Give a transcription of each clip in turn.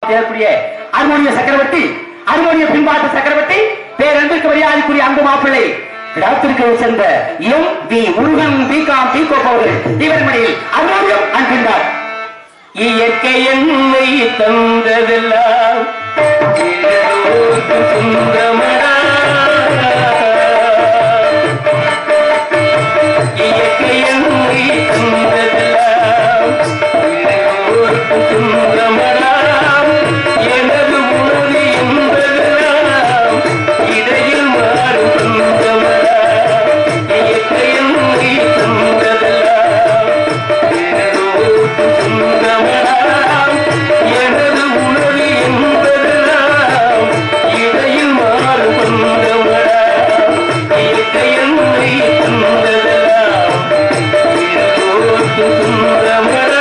தேர்க்கூடிய அருமோனிய சக்கரவர்த்தி அருமோனிய பின்பாட்டு சக்கரவர்த்தி பேரன்பிற்கு மரியாதைக்குரிய அன்பு மாப்பிள்ளை கிடாத்திற்கு சென்ற M V Murugan B Com B அவர்கள் இவர் மடியில் அருமோனியம் அன்பின்றார் இயற்கை என்னை தந்ததெல்லாம் எல்லோருக்கும் சொந்தமடா. இயற்கை என்னை தந்ததெல்லாம் எல்லோருக்கும் சொந்தமடா. எனது உணவு என்பதெல்லாம் இடையில் மாறும் சொந்தமடா. இயற்கை என்னை தந்ததெல்லாம் எல்லோருக்கும் சொந்தமடா. எனது உணவு என்பதெல்லாம் இடையில் மாறும் சொந்தமடா. இயற்கை என்னை தந்ததெல்லாம் எல்லோருக்கும் சொந்தமடா.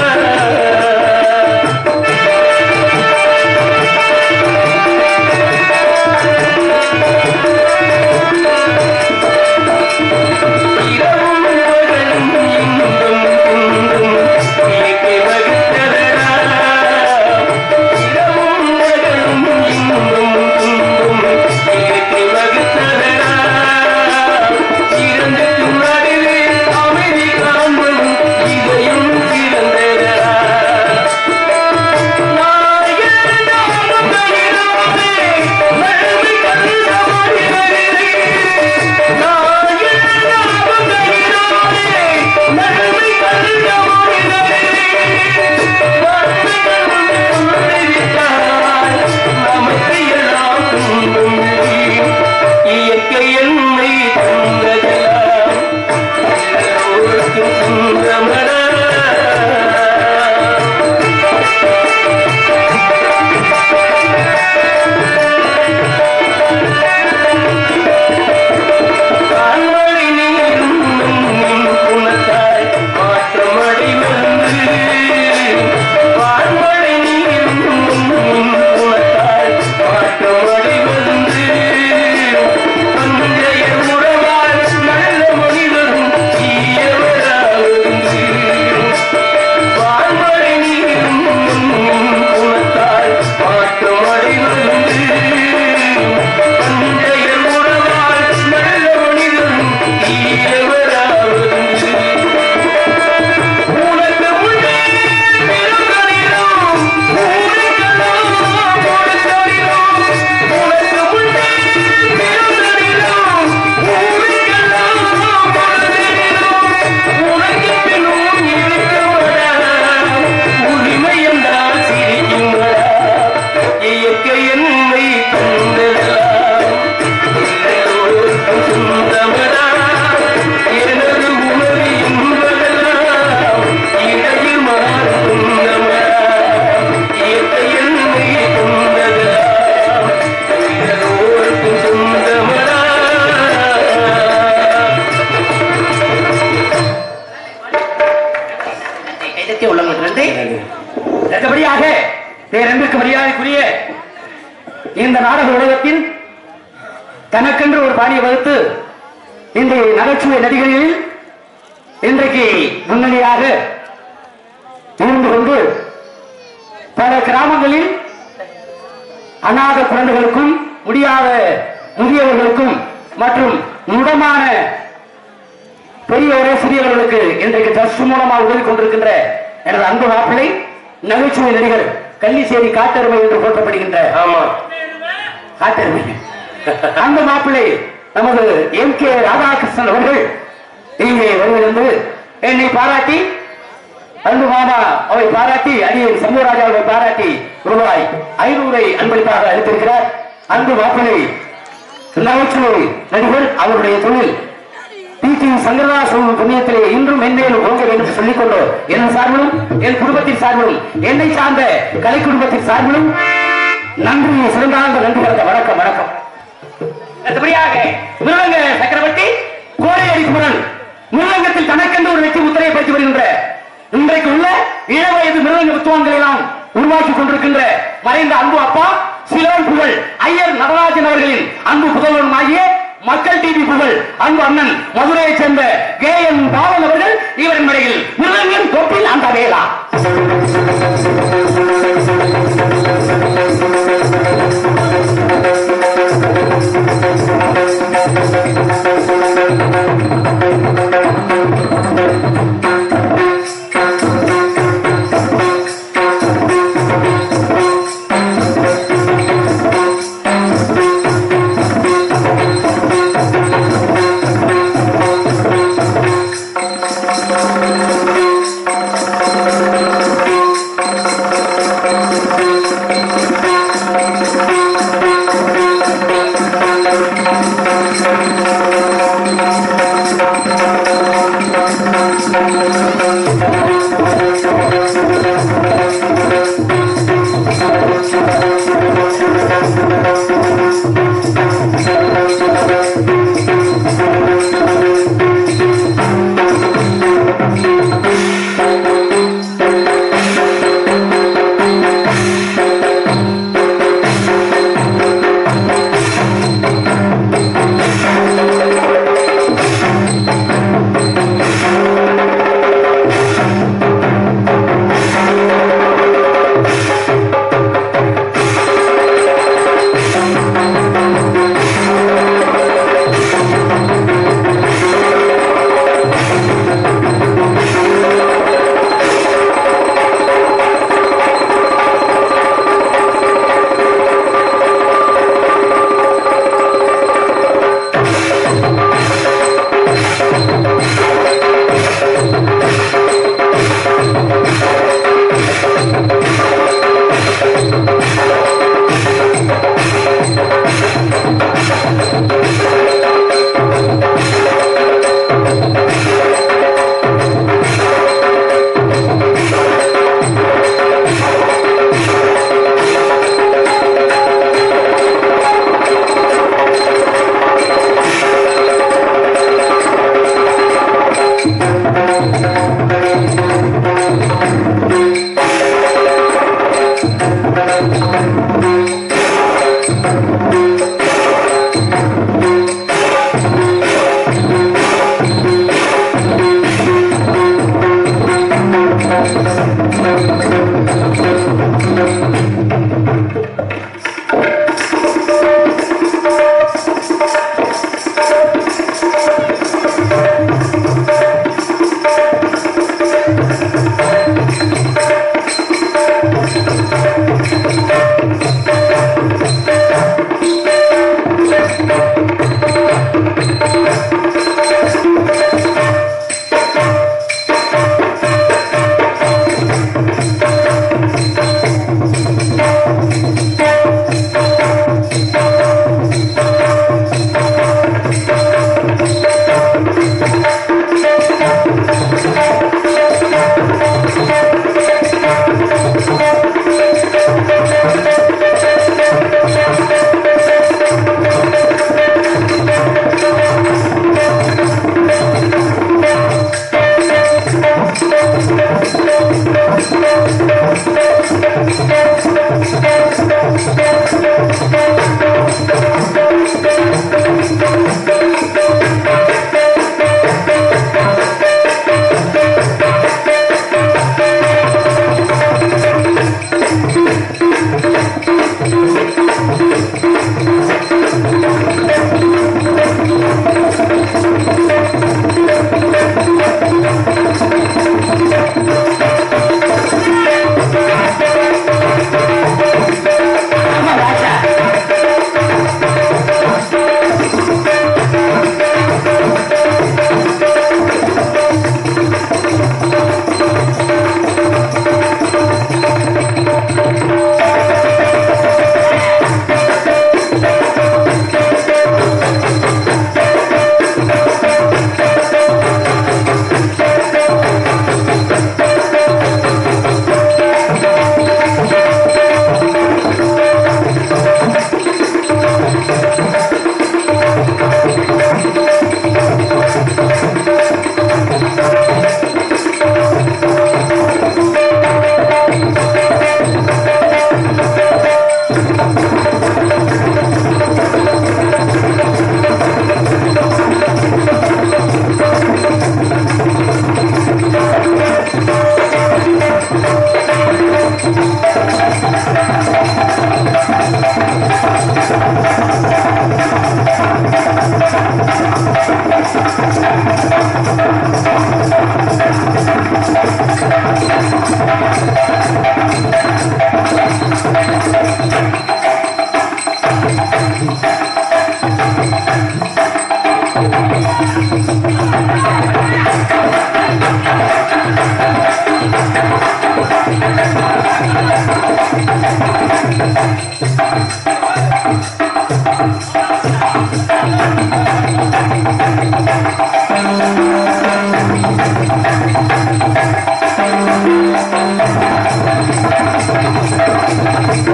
இரவும் பகலும் இன்பம் துன்பம் இயற்கை வகுத்ததடா. இரவும் பகலும் இன்பம் துன்பம் இயற்கை வகுத்ததடா. இரண்டுக்கும் நடுவே அமைதி காண்பதும் இதயம் பிறந்ததடா. நாயகனாகும் மனிதனே, நன்மை கண்ட மனிதனே. இயற்கை என்னை தந்ததெல்லாம் எல்லோருக்கும் சொந்தமடா. கால்வழி நீரும் மின்னும் குணத்தாய் மாற்றமடை வந்து. கால்வழி நீரும் மின்னும் குணத்தாய் மாற்றமடை வந்து. தந்தையர் உறவால் நல்ல மனிதரும் தீயவராவது. கால்வழி நீரும் மின்னும் குணத்தாய் மாற்றமடை வந்து. தந்தையர் உறவால் நல்ல மனிதரும் தீயவராவது. உனக்கு முன்னே பிறந்ததிலும் ஊருக்கெல்லாம் கொடுத்ததிலும். உனக்கு முன்னே பிறந்ததிலும் ஊருக்கெல்லாம் கொடுத்ததிலும். உனக்கு பின்னும் இருக்கவடா, உரிமை என்றால் சிரிக்குமடா. இயற்கை என்னை தந்ததெல்லாம் எல்லோருக்கும் சொந்தமடா. எனது உணவு என்பதெல்லாம் இடையில் மாறும் சொந்தமடா. இயற்கை என்னை தந்ததெல்லாம் எல்லோருக்கும் சொந்தமடா. கைதட்டிய உள்ளவர்களிருந்து அடுத்தபடியாக பேரன்புக்கு மரியாதைக்குரிய இந்த நாடக உலகத்தில் தனக்கென்று ஒரு பாணியை வகுத்து இந்த நகைச்சுவை நடிகர்களில் இன்றைக்கு முன்னணியாக இருந்து கொண்டு பல கிராமங்களில் அநாத குழந்தைகளுக்கும் முடியாத முதியவர்களுக்கும் மற்றும் முடமான பெரியவரே சிறியவர்களுக்கு இன்றைக்கு ட்ரஸ்ட் மூலமாக உதவி கொண்டிருக்கின்ற எனது அன்பு மாப்பிள்ளை நகைச்சுவை நடிகர் கள்ளிச்சேரி காட்டெருமை என்று போற்றப்படுகின்ற ஆமா காட்டெருமை அந்த மாப்பிள்ளை நமது எம் கே ராதாகிருஷ்ணன் அவர்கள் இங்கே வருகிறது என்னை பாராட்டி அன்பு மாமா அவை பாராட்டி அடியை சண்முகராஜா அவரை பாராட்டி ரூபாய் ஐநூறை அன்பளிப்பாக அளித்திருக்கிறார் அன்பு மாப்பிள்ளை நகைச்சுவை நடிகர் அவருடைய தொழில் பி டி சங்கரதாசன் புண்ணியத்திலே இன்றும் மென்மேலும் ஓங்க வேண்டும் என்று சொல்லிக்கொண்டு என் சார்பிலும் என் குடும்பத்தின் சார்பிலும் என்னை சார்ந்த கலை குடும்பத்தின் சார்பிலும் நன்றி சிறந்தாழ்ந்த நன்றி கலந்த வணக்கம் வணக்கம் அடுத்தபடியாக மிருதங்க சக்கரவர்த்தி கோடையடி குமரன் மிருதங்கத்தில் தனக்கென்று ஒரு வெற்றி முத்திரையை பற்றி வருகின்ற இன்றைக்கு உள்ள இளவயது மிருதங்க வித்துவான்களை எல்லாம் உருவாக்கி கொண்டிருக்கின்ற மறைந்த அன்பு அப்பா சிலோன் புகழ் ஐயர் நடராஜன் அவர்களின் அன்பு புதல்வன் ஆகிய மக்கள் டிவி புகழ் அன்பு அண்ணன் மதுரையைச் சேர்ந்த கே என் பாவன் அவர்கள் இவரின் மடையில் மிருதங்கன் தொப்பில் அந்த வேளா Thank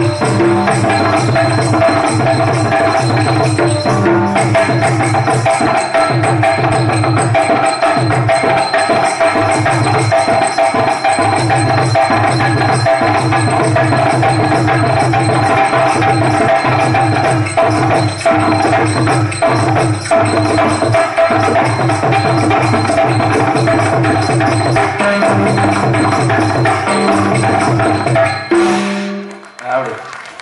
அப்படி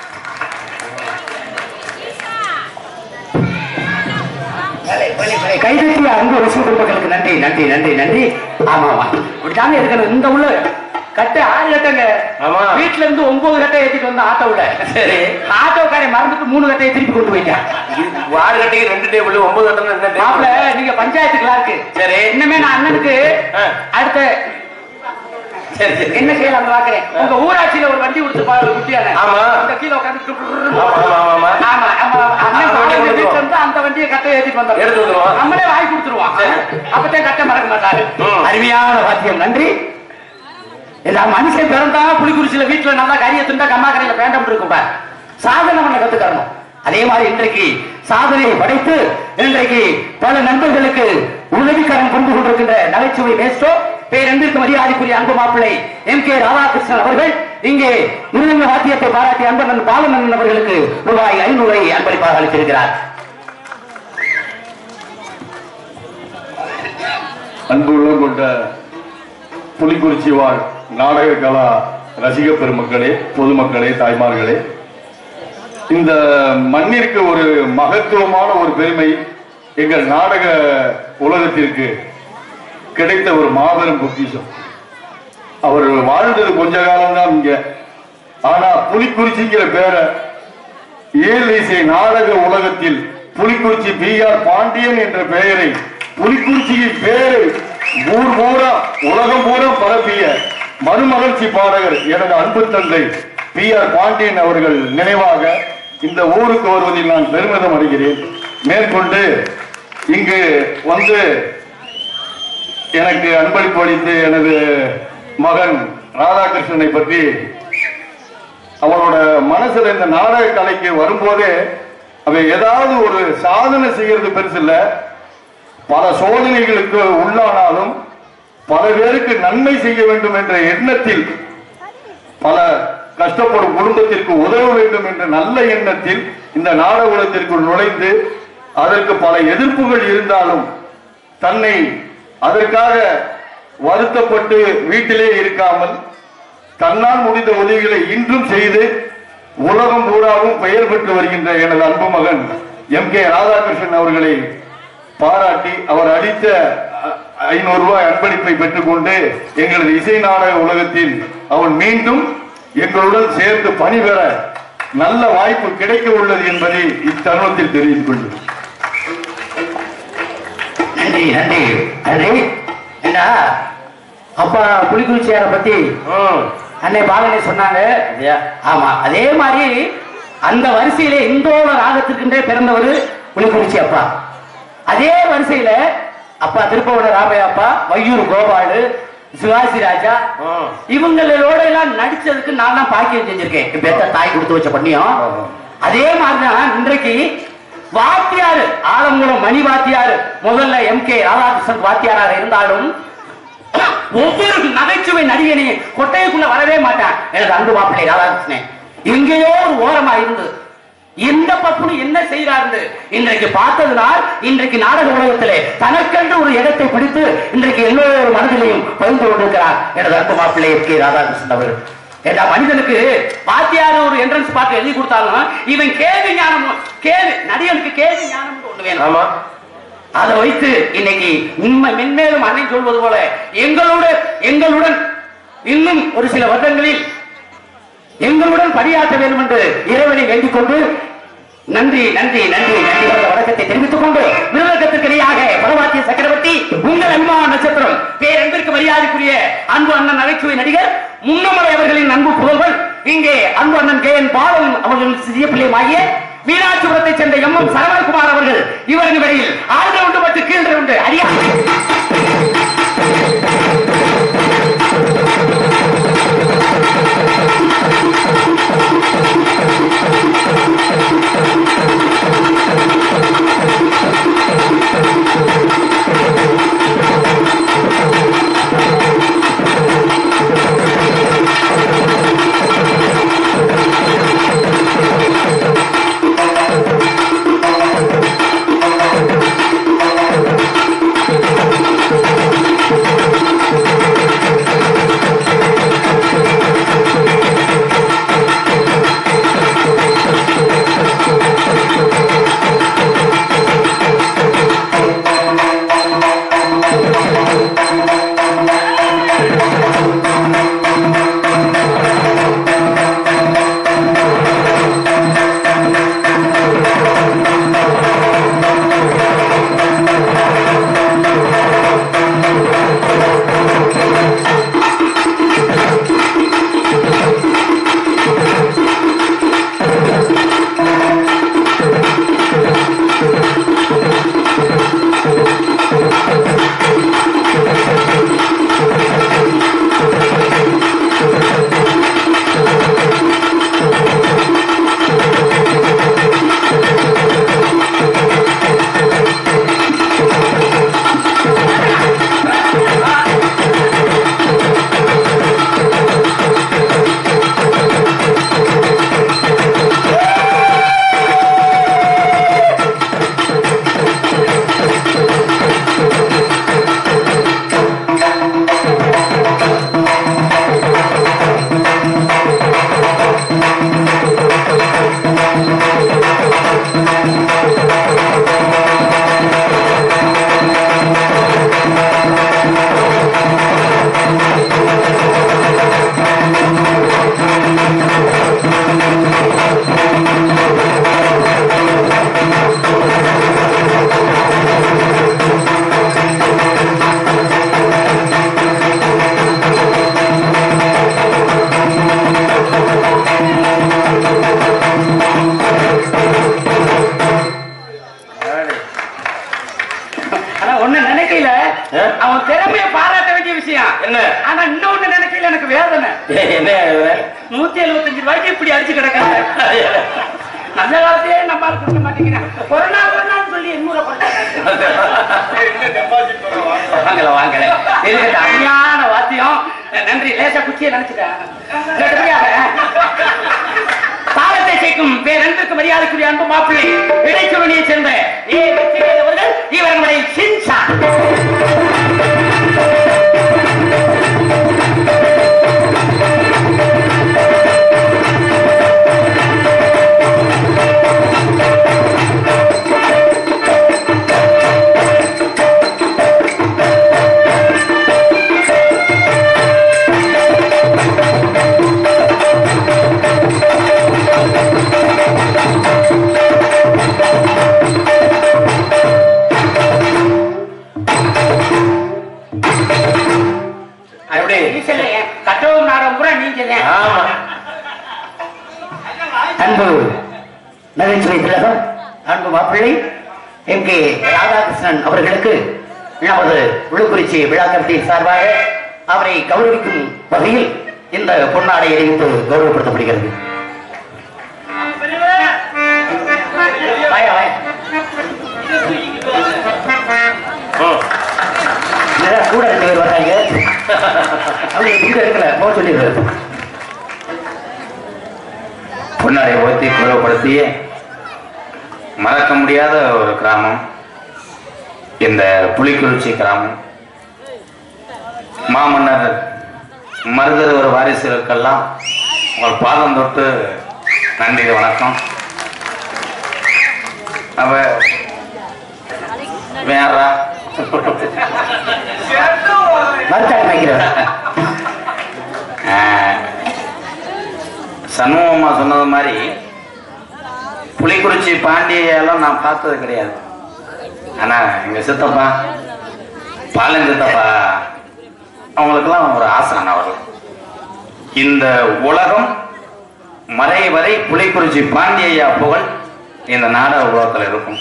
கைதட்டிய அன்பு ரசிக குடும்பங்களுக்கு நன்றி நன்றி நன்றி நன்றி ஆமா ஆமா இப்படித்தாங்க இருக்கணும் இந்த உள்ள கட்டை ஆறு கட்டைங்க ஆமா. வீட்டுல இருந்து ஒன்பது கட்டை ஏத்திட்டு வந்த ஆட்டோவுல சரி ஆட்டோக்காரை மறந்துட்டு மூணு கட்டையை திருப்பி கொண்டு போயிட்டான் வாறு கட்டைக்கு ரெண்டு டேபிள் ஒன்பது கட்டம் என்ன மாப்பிள டேபிள் நீங்க பஞ்சாயத்து கிளார்க்கு சரி. இன்னமே நான் அண்ணனுக்கு ஆ. அடுத்த சரி சரி என்ன செய்யலாம் பாக்குறேன் உங்க ஊராட்சியில ஒரு வண்டி கொடுத்து பாரு குட்டியான ஆமா. இந்த கீழே உட்காந்து ஆமா ஆமா ஆமா ஆமா ஆமா ஆமா அண்ணன் அந்த வண்டியை பாருங்க, கொண்டு வீட்டுல வா. இருந்து அந்த வண்டியை கட்டை ஏத்திட்டு வந்தாரு எடுத்து வந்துருவான். நம்மளே வாங்கி கொடுத்துருவான் சரி. அப்பதான் கட்டை மறக்க மாட்டாரு ம். அருமையான வாத்தியம் நன்றி எல்லா மனுஷன் பிறந்தா புலிக்குறிச்சியில வீட்டுல நல்லா கறியை திண்டா கம்மா கரையில பேண்டம் இருக்கும் பார். சாதனை பண்ண கத்துக்கணும் அதே மாதிரி இன்றைக்கு சாதனையை படைத்து இன்றைக்கு பல நண்பர்களுக்கு உதவிக்கரம் கொண்டு கொண்டிருக்கின்ற நகைச்சுவை மேஸ்டோ பேரன்பிற்கு மரியாதைக்குரிய அன்பு மாப்பிள்ளை எம் கே ராதாகிருஷ்ணன் அவர்கள் இங்கே மிருதங்க வாத்தியத்தை பாராட்டி அன்பன் பாலநந்தன் அவர்களுக்கு ரூபாய் ஐநூறை அன்பளிப்பாக அளித்திருக்கிறார் அன்புள்ளம் கொண்ட புலிக்குறிச்சி வாழ் நாடக கலா ரசிக பெருமக்களே பொதுமக்களே தாய்மார்களே இந்த மண்ணிற்கு ஒரு மகத்துவமான ஒரு பெருமை எங்கள் நாடக உலகத்திற்கு கிடைத்த ஒரு மாபெரும் பொக்கிஷம் அவர் வாழ்ந்தது கொஞ்ச காலம்தான் இங்க ஆனா புலிக்குறிச்சிங்கிற பேரை ஏழு இசை நாடக உலகத்தில் புலிக்குறிச்சி பி ஆர் பாண்டியன் என்ற பெயரை புலிக்குறிச்சியின் பெயரை ஊர் பூரா உலகம் பூரா பரப்பிய மறுமலர்ச்சி பாடகர் எனது அன்பு தந்தை பி ஆர் பாண்டியன் அவர்கள் நினைவாக இந்த ஊருக்கு வருவதில் நான் பெருமிதம் அடைகிறேன் மேற்கொண்டு இங்கு வந்து எனக்கு அன்பளிப்பு அளித்து எனது மகன் ராதாகிருஷ்ணனை பற்றி அவனோட மனசுல இந்த நாடக கலைக்கு வரும்போதே அவன் ஏதாவது ஒரு சாதனை செய்யறது பெருசு இல்ல பல சோதனைகளுக்கு உள்ளானாலும் பல பேருக்கு நன்மை செய்ய வேண்டும் என்ற எண்ணத்தில் பல கஷ்டப்படும் குடும்பத்திற்கு உதவ வேண்டும் என்ற நல்ல எண்ணத்தில் இந்த நாடகத்திற்குள் நுழைந்து அதற்கு பல எதிர்ப்புகள் இருந்தாலும் தன்னை அதற்காக வருத்தப்பட்டு வீட்டிலே இருக்காமல் தன்னால் முடிந்த உதவிகளை இன்றும் செய்து உலகம் பூராவும் பெயர் பெற்று வருகின்ற எனது அன்பு மகன் எம் கே ராதாகிருஷ்ணன் அவர்களை பாராட்டி அவர் அளித்த அ- ஐநூறு ரூபாய் அன்பளிப்பை பெற்றுக்கொண்டு எங்களது இசை நாடக உலகத்தில் அவன் மீண்டும் எங்களுடன் சேர்ந்து பணிபெற நல்ல வாய்ப்பு கிடைக்க உள்ளது என்பதை இத்தருணத்தில் தெரிவித்துக் கொள்கிறேன் நன்றி நன்றி நன்றி ஏண்டா அப்பா புலிக்குறிச்சியாரை பத்தி ம் அன்னை பாலனை சொன்னாங்க ஐயா ஆமா அதே மாதிரி அந்த வரிசையில இந்தோல ராகத்திற்கென்றே பிறந்தவர் புலிக்குறிச்சி அப்பா அதே வரிசையில அப்பா திருப்பவன ராமையா அப்பா வையூர் கோபாலு சிவாஜி ராஜா ம் இவங்களோட எல்லாம் நடிச்சதுக்கு நான் தான் பாக்கியம் செஞ்சிருக்கேன் என் பெத்த தாய் கொடுத்து வச்ச பண்ணியும் அதே மாதிரிதான் இன்றைக்கு வாத்தியாரு ஆலங்குளம் மணி வாத்தியாரு முதல்ல எம் கே ராதாகிருஷ்ணன் வாத்தியாராக இருந்தாலும் ஒவ்வொரு நகைச்சுவை நடிகனையும் கொட்டைக்குள்ள வரவே மாட்டான் எனது அன்பு மாப்பிள்ளை ராதாகிருஷ்ணன் எங்கேயோ ஒரு ஓரமா இருந்து எந்த பப்புனு என்ன செய்கிறாரு இன்றைக்கு பார்த்ததுனால் இன்றைக்கு நாடக உலகத்திலே தனக்கென்று ஒரு இடத்தை பிடித்து இன்றைக்கு எல்லோரும் மனதிலையும் பகிர்ந்து கொண்டிருக்கிறார் எனது அன்பு மாப்பிள்ளை எம் கே ராதாகிருஷ்ணன் அவர் ஏடா மனிதனுக்கு வாத்தியார் ஒரு என்ட்ரன்ஸ் பார்த்து எழுதி கொடுத்தாலும் இவன் கேள்வி ஞானம் கேள்வி நடிகனுக்கு கேள்வி ஞானம் ஒண்ணு வேணும் ஆமா அதை வைத்து இன்னைக்கு உண்மை மென்மேலும் அண்ணன் சொல்வது போல எங்களுடன் எங்களுடன் இன்னும் ஒரு சில வருடங்களில் எங்களுடன் பணியாற்ற வேண்டும் என்று இறைவனை வேண்டிக் கொண்டு நன்றி நன்றி நன்றி நன்றி என்ற வணக்கத்தை தெரிவித்துக் கொண்டு நிர்வாகத்திற்கு இணையாக பரவாத்திய சக்கரவர்த்தி உங்கள் அபிமான நட்சத்திரம் பேரன்பிற்கு மரியாதைக்குரிய அன்பு அண்ணன் நகைச்சுவை நடிகர் முன்னமலை அவர்களின் அன்பு புகழ்கள் இங்கே அன்பு அண்ணன் கே என் பாலன் அவர்கள் சிறிய பிள்ளையமாகிய மீனாட்சிபுரத்தைச் சேர்ந்த எம் எம் சரவணகுமார் அவர்கள் இவருக்கு இடையில் ஆறு உண்டு பட்டு கீழ் உண்டு அரியா ஏய், என்ன எழுதுற? நூத்தி எழுபத்தஞ்சு ரூபாய்க்கு இப்படி அடிச்சு கிடக்காங்க அந்த காலத்திலே நம்ம கொடுக்க மாட்டேங்கிறேன் கொரோனா கொரோனான்னு சொல்லி எண்ணூறு வாங்கல வாங்கல இதுக்கு அருமையான வாத்தியம் நன்றி லேசா குச்சியை நினைச்சிட்டேன் கேட்டபடியாக தாளத்தை சேர்க்கும் பேரன்பிற்கு மரியாதைக்குரிய அன்பு மாப்பிள்ளை இடைச்சுவனியை சேர்ந்த ஏ வெற்றிவேல் அவர்கள் இவர் நம்முடைய சின்சான் அப்படி நீ சொல்லுங்க கட்டவும் நாடம் பூரா நீ சொல்லுங்க ஆமா அன்பு நகைச்சுவை திலகம் அன்பு மாப்பிள்ளை எம் கே ராதாகிருஷ்ணன் அவர்களுக்கு நமது விழுக்குறிச்சி விழா கமிட்டியின் சார்பாக அவரை கௌரவிக்கும் வகையில் இந்த பொன்னாடை அறிவித்து கௌரவப்படுத்தப்படுகிறது வாயா, வாயா. ம். நிறைய கூட ரெண்டு பேர் வர்றாங்க அவங்க இங்க இருக்கல போக சொல்லிடுறது பொன்னாடை ஓத்தி கௌரவப்படுத்திய மறக்க முடியாத ஒரு கிராமம் இந்த புலிக்குறிச்சி கிராமம் மாமன்னர் மருதர் ஒரு வாரிசுகளுக்கெல்லாம் உங்கள் பாதம் தொட்டு நன்றி வணக்கம் அவ வேறா மறுத்தாடி வைக்கிறேன் ஆஹ், சண்முகம்மா சொன்னது மாதிரி புலிக்குறிச்சி பாண்டியெல்லாம் நான் பார்த்தது கிடையாது ஆனா எங்க சித்தப்பா பாலன் சித்தப்பா அவங்களுக்கெல்லாம் ஒரு ஆசான் அவர்கள் இந்த உலகம் மறை வரை புலிக்குறிச்சி பாண்டியையா புகழ் இந்த நாடக உலகத்தில் இருக்கும்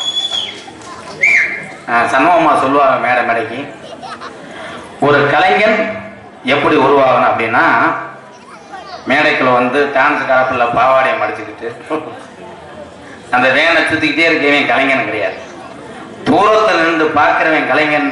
ஆஹ், சண்முகம்மா சொல்லுவாங்க மேடை மேடைக்கு ஒரு கலைஞன் எப்படி உருவாகணும் அப்படின்னா மேடைக்குள்ள வந்து டான்ஸ் காப்பில் பாவாடையை மடிச்சுக்கிட்டு அந்த வேனை சுத்திக்கிட்டே இருக்கவன் கலைஞன் கிடையாது தூரத்தில் நின்று பார்க்கிறவன் கலைஞன்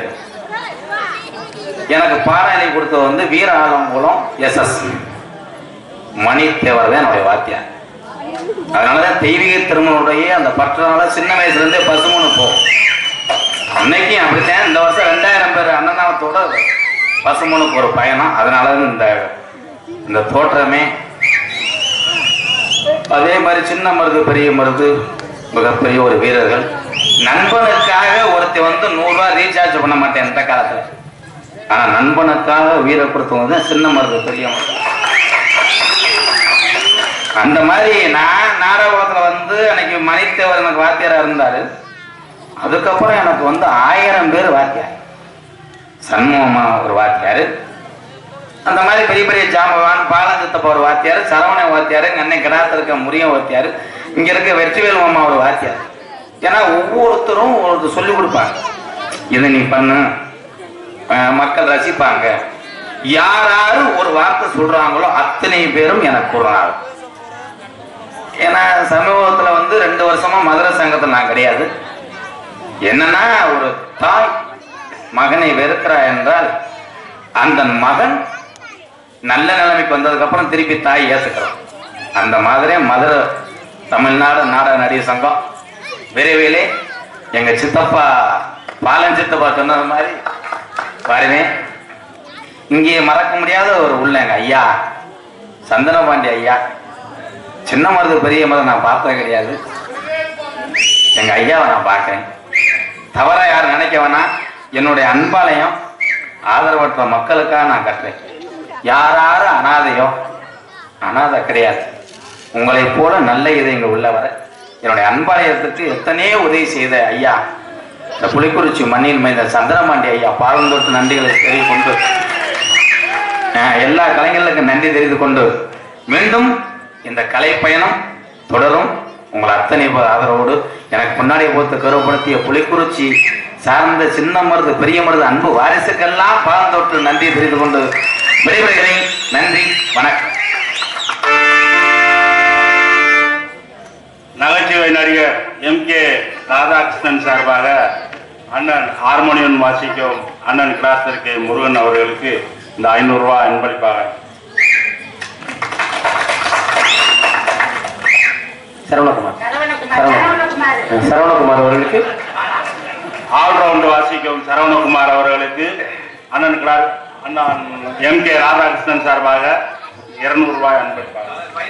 எனக்கு பாராயணை கொடுத்தது வந்து வீர ஆலங்குளம் எஸ் எஸ் மணித்தேவர் தான் என்னுடைய வாத்தியார் அதனாலதான் தெய்வீக திருமணுடைய அந்த பற்றனால சின்ன வயசுல இருந்தே பசுமனு போகும் அன்னைக்கும் அப்படித்தான் இந்த வருஷம் ரெண்டாயிரம் பேர் அன்னதானத்தோட பசுமனுக்கு ஒரு பயணம் அதனால இந்த இந்த தோற்றமே அதே மாதிரி சின்ன மருது பெரிய மருது மிகப்பெரிய ஒரு வீரர்கள் நண்பனுக்காக ஒருத்தி வந்து நூறு ரூபாய் ரீசார்ஜ் பண்ண மாட்டேன் இந்த காலத்துல ஆனா நண்பனுக்காக வீர கொடுத்தவங்க தான் சின்ன மருது பெரிய மருது அந்த மாதிரி நான் நாடகத்துல வந்து அன்னைக்கு மணித்தேவர் எனக்கு வாத்தியாரா இருந்தாரு அதுக்கப்புறம் எனக்கு வந்து ஆயிரம் பேர் வாத்தியார் சண்முகமா ஒரு வாத்தியார் அந்த மாதிரி பெரிய பெரிய ஜாம்பவான் பாலஞ்சித்தப்பா ஒரு வாத்தியார் சரவண வாத்தியார் எங்க அண்ணன் கிடாத்துல இருக்க முருகன் வாத்தியார் இங்க இருக்க வெற்றிவேல் மாமா ஒரு வாத்தியார் ஏன்னா ஒவ்வொருத்தரும் ஒருத்தர் சொல்லி கொடுப்பாங்க இதை நீ பண்ணு அஹ் மக்கள் ரசிப்பாங்க யார் யாரு ஒரு வார்த்தை சொல்றாங்களோ அத்தனை பேரும் எனக்கு கூறுறாங்க ஏன்னா சமூகத்துல வந்து ரெண்டு வருஷமா மதுரை சங்கத்துல நான் கிடையாது என்னன்னா ஒரு தாய் மகனை வெறுக்கிறா என்றால் அந்த மகன் நல்ல நிலைமைக்கு வந்ததுக்கு அப்புறம் திருப்பி தாய் ஏத்துக்கிறான் அந்த மாதிரி மதுரை தமிழ்நாடு நாடக நடிகர் சங்கம் விரைவிலே எங்க சித்தப்பா பாலன் சித்தப்பா சொன்னது மாதிரி பாருங்க இங்கே மறக்க முடியாத ஒரு உள்ள எங்க ஐயா சந்தனபாண்டி ஐயா சின்ன மருது பெரிய மருது நான் பார்த்தது கிடையாது எங்க ஐயாவை நான் பார்க்கிறேன் தவறா யாரும் நினைக்க வேணாம் என்னுடைய அன்பாலயம் ஆதரவற்ற மக்களுக்காக நான் கட்டுறேன் யார் யாரு அனாதையோ அனாதை கிடையாது உங்களைப் போல நல்ல இது இங்க உள்ளவரை என்னுடைய அன்பாலயத்துக்கு எத்தனையோ உதவி செய்த ஐயா இந்த புலிக்குறிச்சி மண்ணில் மைந்த சந்திரமாண்டி ஐயா பாரந்தோட்டு நன்றிகளை தெரிவித்து கொண்டு அஹ், எல்லா கலைஞர்களுக்கும் நன்றி தெரிந்து கொண்டு மீண்டும் இந்த கலை பயணம் தொடரும் உங்கள் அத்தனை பேர் ஆதரவோடு எனக்கு முன்னாடி போத்து கருவப்படுத்திய புலிக்குறிச்சி சார்ந்த சின்ன மருது பெரிய மருது அன்பு வாரிசுக்கெல்லாம் பாரந்தோட்டு நன்றி தெரிந்து கொண்டு விடைபெறுகிறேன் நன்றி வணக்கம் நகைச்சுவை நடிகர் எம் கே ராதாகிருஷ்ணன் சார்பாக அண்ணன் ஹார்மோனியம் வாசிக்கும் அண்ணன் கிளாஸ்டர் கே முருகன் அவர்களுக்கு இந்த ஐநூறு ரூபாய் அன்பளிப்பாக சரவணகுமார் சரவணகுமார் சரவணகுமார் அவர்களுக்கு ஆல்ரவுண்ட் வாசிக்கும் சரவணகுமார் அவர்களுக்கு அண்ணன் கிளாஸ் அண்ணன் எம் கே ராதாகிருஷ்ணன் சார்பாக இருநூறு ரூபாய் அன்பளிப்பாக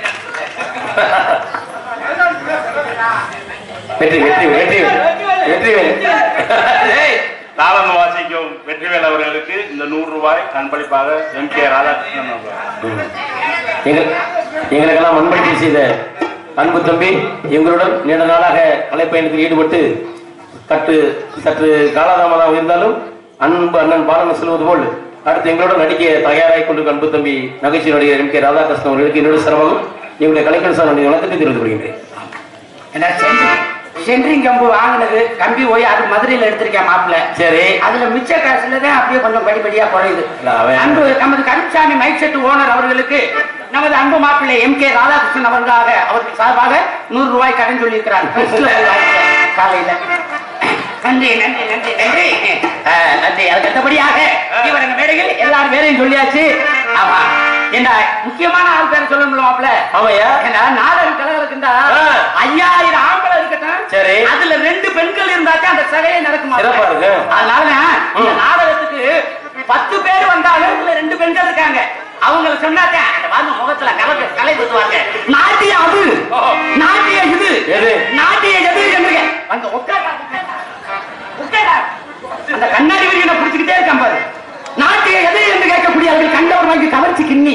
வெற்றி வெற்றி வெற்றி வெற்றி ஏய், தாளம் வாசிக்கும் வெற்றிவேல் அவர்களுக்கு இந்த நூறு ரூபாய் அன்பளிப்பாக எம் கே ராதாகிருஷ்ணன் அவர்கள் எங்கள் எங்களுக்கெல்லாம் அன்பளிப்பு செய்த அன்பு தம்பி எங்களுடன் நீண்ட நாளாக கலைப்பயணத்தில் ஈடுபட்டு சற்று சற்று காலதாமதம் இருந்தாலும் அன்பு அண்ணன் பாலன் சொல்வது போல் அடுத்து எங்களுடன் நடிக்க தயாராகிக் கொண்டிருக்கும் அன்பு தம்பி நகைச்சுவை நடிகர் எம் கே ராதாகிருஷ்ணன் அவர்களுக்கு என்னோட சிரமம் எங்களுடைய கலைக்கல் சார் வணக்கத்தை தெரிவித்துக் கொள்கின்றேன் என்ன சென்ட்ரிங் சென்ட்ரிங் கம்பு வாங்கினது கம்பி போய் அது மதுரையில எடுத்திருக்கேன் மாப்பிள்ள சரி அதுல மிச்ச காசுல தான் அப்படியே கொஞ்சம் படிப்படியா குறையுது இல்ல, அவன் அன்பு நமது கருப்சாமி மைக் செட் ஓனர் அவர்களுக்கு நமது அன்பு மாப்பிள்ளை எம் கே ராதாகிருஷ்ணன் அவர்களாக அவருக்கு சார்பாக நூறு ரூபாய் கடன் சொல்லியிருக்கிறார் காலையில நன்றி நன்றி நன்றி நன்றி அஹ், நன்றி அதுக்கு அடுத்தபடியாக இவர் எங்க மேடையில் எல்லாரும் பேரையும் சொல்லியாச்சு ஆமா என்ன முக்கியமான ஆள் பேரை சொல்லணும்ல மாப்பிள்ள ஆமையா ஏன்னா நாடகம் கலகலக்குண்டா ஆ. ஐயாயிரம் ஆம்பளை இருக்கட்டும் சரி. அதுல ரெண்டு பெண்கள் இருந்தாக்கா அந்த சகையே நடக்குமா சிறப்பா இருக்கு. அதனால இந்த ம். நாடகத்துக்கு பத்து பேர் வந்தாலும் இதுல ரெண்டு பெண்கள் இருக்காங்க அவங்கள சொன்னாக்க அந்த வாங்க முகத்துல கலக்கு கலை குத்துவாங்க நாட்டியம் அது நாட்டியம் இது எது? நாட்டியம் எது என்று அங்க உட்காரா உட்காரா அந்த கண்ணாடி வரையும் நான் பிடிச்சுக்கிட்டே இருக்கேன் பாரு நாட்டியம் எது என்று கேட்கக்கூடிய அவர்கள் கண்டவர் வாங்கி கவர்ச்சி கிண்ணி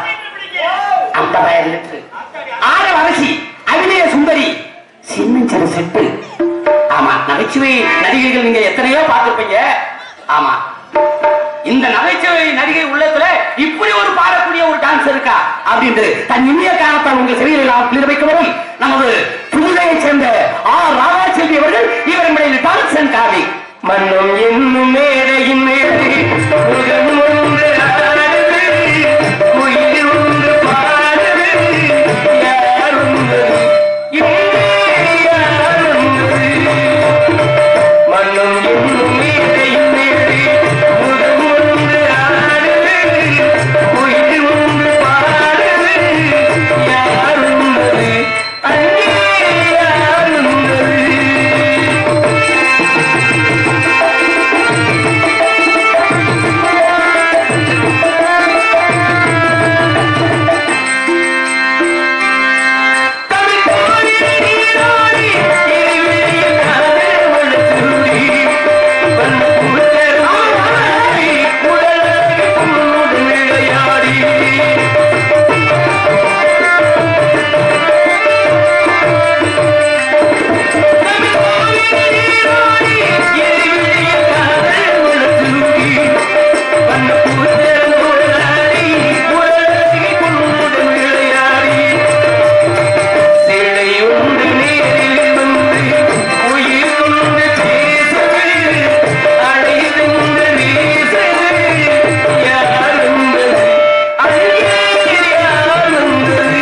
ஐம்பதாயிரம் லிட்டரு ஆறு அரசி அபிநய சுந்தரி சின்னஞ்சர செட்டு ஆமா நகைச்சுவை நடிகைகள் நீங்க எத்தனையோ பார்த்திருப்பீங்க ஆமா இந்த நகைச்சுவை நடிகை உள்ளத்துல இப்படி ஒரு பாடக்கூடிய ஒரு டான்ஸ் இருக்கா அப்படின்ட்டு தன் இந்திய காலத்தால் உங்கள் செவியில் நாம் குளிர வைக்க வரும் நமது புதுதையைச் சேர்ந்த ஆர் ராதாச்செல்வி அவர்கள் இவர் நம்முடைய டான்ஸ் அண்ட் காவி மன்னம் என்னும் மேடையின் மேலே உலகம் ஒன்று ஆடுது, உயிர் ஒன்று பாடுது, யார் ஒன்று, இங்கே யார் ஒன்று. மன்னம் என்னும் மேடையின் மேலே உலகம் ஒன்று ஆடுது, உயிர் ஒன்று பாடுது, யார் ஒன்று, அங்கே யார் ஒன்று. சிலை உண்டு நேரில் வந்து உயிர் கொண்டு பேசுது அழைத்துண்டு வீசுது யார் என்பது அங்கே யார் என்பது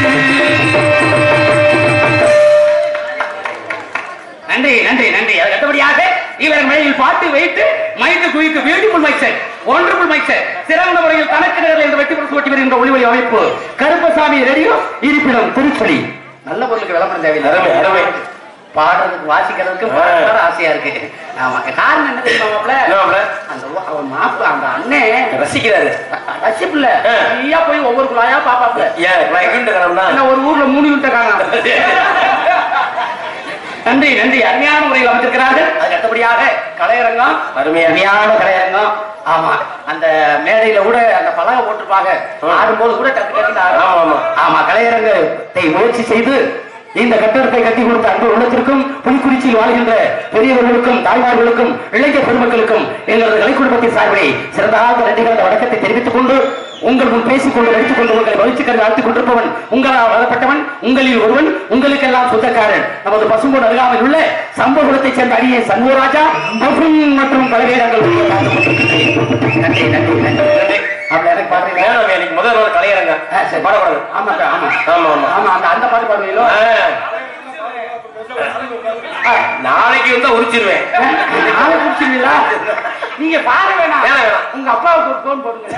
நன்றி நன்றி நன்றி அதுக்கு அடுத்தபடியாக இவர் மேலில் பாட்டு வைத்து மைந்து குவிக்கு beautiful mic set wonderful mic set சிறந்த முறையில் தனக்கு நேரில் இந்த வெட்டி புரசு ஓட்டி வருகின்ற ஒளிவழி அமைப்பு கருப்பசாமி ரேடியோ இருப்பிடம் திருப்பதி நல்ல பொருளுக்கு விளம்பரம் தேவையில்லை அருமை, அருமை. பாடுறதுக்கு வாசிக்கிறதுக்கு ஆ. பாடுறது ஆசையா இருக்கு ஆமா காரணம் என்ன தெரியுமா மாப்பிள என்ன மாப்பிள? அந்த வ- அவன் மாப்பு அந்த அண்ணன் ரசிக்கிறாரு ரசிப்புல ஆ. நீயா போய் ஒவ்வொரு குழாயா பாப்பாப்ல ஏன் நான் எங்கிட்ட கிளம்புனா என்ன ஒரு ஊர்ல மூணு யூனிட்ட காணாம நன்றி நன்றி அருமையான முறையில் அமைச்சிருக்கிறார்கள் அதுக்கு அடுத்தபடியாக கலையரங்கம் அருமையா. அருமையான கலையரங்கம் ஆமா அந்த மேடையில கூட அந்த பலகை போட்டிருப்பாங்க ஆ. ஆடும்போது கூட டக்கு டக்கு ஆமா, ஆமா. ஆமா கலையரங்கத்தை முயற்சி செய்து இந்த கட்டடத்தை கட்டி கொடுத்த அன்பு உள்ளத்திற்கும் புலிக்குறிச்சியில் வாழ்கின்ற பெரியவர்களுக்கும் தாய்மார்களுக்கும் இளைஞர் பெருமக்களுக்கும் எங்களது கலை குடும்பத்தின் சார்பிலே சிறந்தாத நன்றிகள் வணக்கத்தை தெரிவித்துக் கொண்டு உங்கள் முன் பேசிக் கொண்டு நடித்துக் கொண்டு உங்களை மகிழ்ச்சிக்கரை வாழ்த்துக் கொண்டிருப்பவன் உங்களால் வளரப்பட்டவன் உங்களில் ஒருவன் உங்களுக்கெல்லாம் சொந்தக்காரன் நமது பசும்போடு அருகாமையில் உள்ள சம்பவத்தைச் சேர்ந்த அடியே சண்முகராஜா மற்றும் மற்றும் பல வேடங்கள் நன்றி நன்றி நன்றி நன்றி அப்படி எனக்கு பாடுறீங்களா வேணாம் எனக்கு முதல் நாள் கலையரங்க ஆ, சரி. பாடக்கூடாது ஆமா ஆமா ஆமா ஆமா ஆமா அந்த அந்த பாட்டு பாடுவீங்களோ ஆ, நாளைக்கு வந்தா உரிச்சிருவேன் நாளை குடிச்சிருவீங்களா நீங்க பாட வேணாம் வேணாம், வேணாம். உங்க அப்பாவுக்கு ஒரு போன் போடுங்க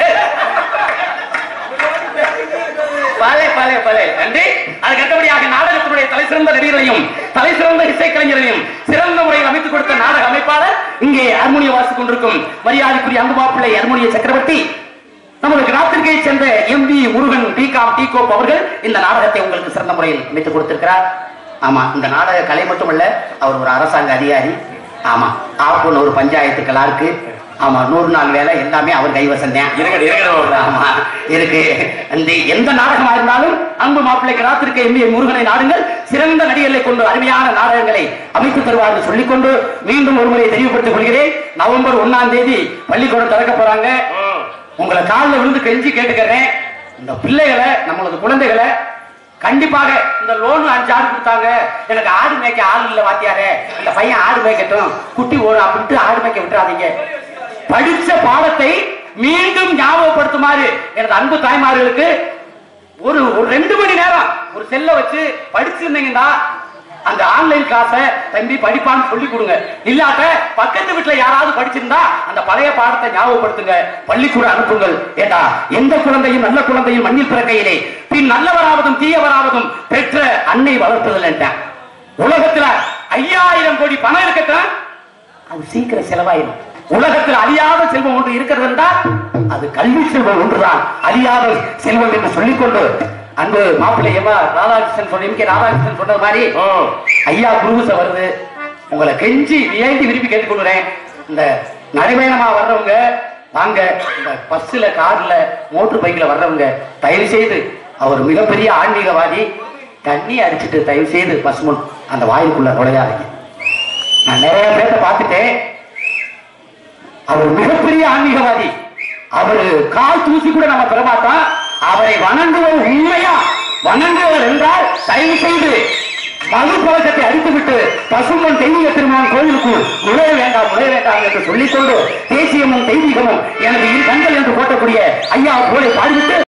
பலே பலே பலே நன்றி அதுக்கு அடுத்தபடியாக நாடகத்தினுடைய தலை சிறந்த நடிகரையும் தலை சிறந்த இசைக்கலைஞரையும் சிறந்த முறையில் அமைத்துக் கொடுத்த நாடக அமைப்பாளர் இங்கே ஹார்மோனியம் வாசித்துக் கொண்டிருக்கும் மரியாதைக்குரிய அன்பு மாப்பிள்ளை ஹார்மோனிய சக்கரவர்த்தி நமது கிராமத்திற்கே சேர்ந்த எம் வி முருகன் டி காம் டி கோப் அவர்கள் இந்த நாடகத்தை உங்களுக்கு சிறந்த முறையில் அமைத்துக் கொடுத்திருக்கிறார் ஆமா இந்த நாடக கலை மட்டுமல்ல அவர் ஒரு அரசாங்க அதிகாரி ஆமா ஆப்பூர் ஒரு பஞ்சாயத்து கலாருக்கு ஆமா நூறு நாள் வேலை எல்லாமே அவர் கைவசம் தான் இருக்கட்டும் இருக்கட்டும் ஆமா இருக்கு அந்த எந்த நாடகமா இருந்தாலும் அன்பு மாப்பிள்ளை கிராத்திருக்க எம்பிய முருகனை நாடுங்கள் சிறந்த நடிகர்களை கொண்டு அருமையான நாடகங்களை அமைத்து தருவார் என்று சொல்லிக்கொண்டு மீண்டும் ஒருமுறை தெளிவுபடுத்திக் கொள்கிறேன் நவம்பர் ஒண்ணாம் தேதி பள்ளிக்கூடம் திறக்க போறாங்க உங்களை காலில் விழுந்து கெஞ்சி கேட்டுக்கிறேன் இந்த பிள்ளைகளை நம்மளது குழந்தைகளை கண்டிப்பாக இந்த லோன் அஞ்சு ஆடு கொடுத்தாங்க எனக்கு ஆடு மேய்க்க ஆள் இல்ல வாத்தியாரே அந்த பையன் ஆடு மேய்க்கட்டும் குட்டி ஓடும் அப்படின்ட்டு ஆடு மேய்க்க விட்டுறாதீங்க படிச்ச பாடத்தை மீண்டும் ஞாபகப்படுத்துமாறு எனது அன்பு தாய்மார்களுக்கு ஒரு ஒரு ரெண்டு மணி நேரம் ஒரு செல்ல வச்சு படிச்சிருந்தீங்கன்னா அந்த ஆன்லைன் கிளாஸ தம்பி படிப்பான்னு சொல்லி கொடுங்க இல்லாட்ட பக்கத்து வீட்டுல யாராவது படிச்சிருந்தா அந்த பழைய பாடத்தை ஞாபகப்படுத்துங்க பள்ளிக்கூடம் அனுப்புங்கள் ஏண்டா எந்த குழந்தையும் நல்ல குழந்தையும் மண்ணில் பிறக்கையிலே பின் நல்லவராவதும் தீயவராவதும் பெற்ற அன்னை வளர்ப்பதில்லைன்ட்டான் உலகத்துல ஐயாயிரம் கோடி பணம் இருக்கத்தான் அது சீக்கிரம் செலவாயிடும் உலகத்தில் அழியாத செல்வம் ஒன்று இருக்கிறது என்றால் அது கல்வி செல்வம் ஒன்றுதான் அழியாத செல்வம் என்று சொல்லிக்கொண்டு அன்பு மாப்பிள்ளை எவ்வா ராதாகிருஷ்ணன் சொன்ன எம் கே ராதாகிருஷ்ணன் சொன்னது மாதிரி ஐயா குருகுச வருது உங்களை கெஞ்சி வியந்து விரும்பி கேட்டுக்கொள்கிறேன் இந்த நடைபயணமா வர்றவங்க வாங்க இந்த பஸ்ல கார்ல மோட்டர் பைக்ல வர்றவங்க தயவு செய்து அவர் மிகப்பெரிய ஆன்மீகவாதி தண்ணி அடிச்சிட்டு தயவு செய்து பஸ் முன் அந்த வாயிலுக்குள்ள நுழையாதீங்க நான் நிறைய பேர்த்த பார்த்துட்டேன் அவர் மிகப்பெரிய ஆன்மீகவாதி அவர் கால் தூசி கூட நம்ம பெறமாட்டோம் அவரை வணங்குவோம் உண்மையா வணங்குவர் என்றால் தயவு செய்து மது பழக்கத்தை அடித்துவிட்டு பசுமன் தெய்வீக திருமணம் கோயிலுக்குள் நுழைய வேண்டாம் நுழைய வேண்டாம் என்று சொல்லிக்கொண்டு தேசியமும் தெய்வீகமும் எனது இரு கண்கள் என்று போட்டக்கூடிய ஐயா போலை பாடிவிட்டு